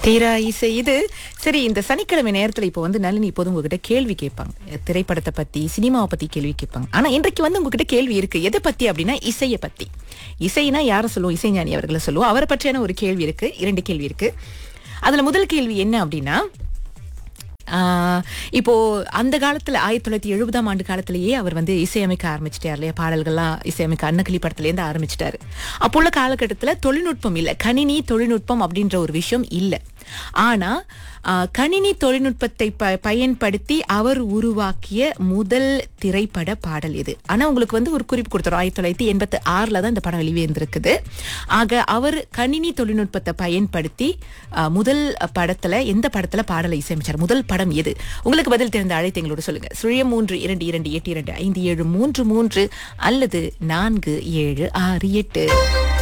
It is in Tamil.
தீரா இசை இது சரி இந்த சனிக்கிழமை நேரத்துல இப்போ வந்து நளினி இப்போது உங்ககிட்ட கேள்வி கேட்பாங்க திரைப்படத்தை பத்தி சினிமாவை பத்தி கேள்வி கேட்பாங்க ஆனா இன்றைக்கு வந்து உங்ககிட்ட கேள்வி இருக்கு எதை பத்தி அப்படின்னா இசையை பத்தி இசைனா யாரை சொல்லுவோம் இசைஞானி அவர்களை சொல்லுவோம் அவரை பற்றியான ஒரு கேள்வி இருக்கு இரண்டு கேள்வி இருக்கு அதுல முதல் கேள்வி என்ன அப்படின்னா ஆஹ் இப்போ அந்த காலத்துல ஆயிரத்தி தொள்ளாயிரத்தி எழுபதாம் ஆண்டு காலத்திலேயே அவர் வந்து இசையமைக்க ஆரம்பிச்சிட்டார் இல்லையா பாடல்கள்லாம் இசையமைக்க அன்னக்கிளி படத்துல இருந்து ஆரம்பிச்சிட்டாரு அப்போ உள்ள காலகட்டத்துல தொழில்நுட்பம் இல்ல கணினி தொழில்நுட்பம் அப்படின்ற ஒரு விஷயம் இல்ல ஆனா ஆஹ் கணினி தொழில்நுட்பத்தை ப- பயன்படுத்தி அவர் உருவாக்கிய முதல் திரைப்பட பாடல் இது ஆனா உங்களுக்கு வந்து ஒரு குறிப்பு கொடுத்துரும் ஆயிரத்தி தொள்ளாயிரத்தி எண்பத்தி ஆறுல தான் இந்த படம் வெளிவந்திருக்குது ஆக அவர் கணினி தொழில்நுட்பத்தை பயன்படுத்தி ஆஹ், முதல் படத்துல எந்த படத்துல பாடலை இசையமைச்சார் முதல் படம் எது உங்களுக்கு பதில் தெரிந்த அழைத்து எங்களோட சொல்லுங்க சுழியம் மூன்று இரண்டு இரண்டு எட்டு இரண்டு ஐந்து ஏழு மூன்று மூன்று அல்லது நான்கு ஏழு ஆறு எட்டு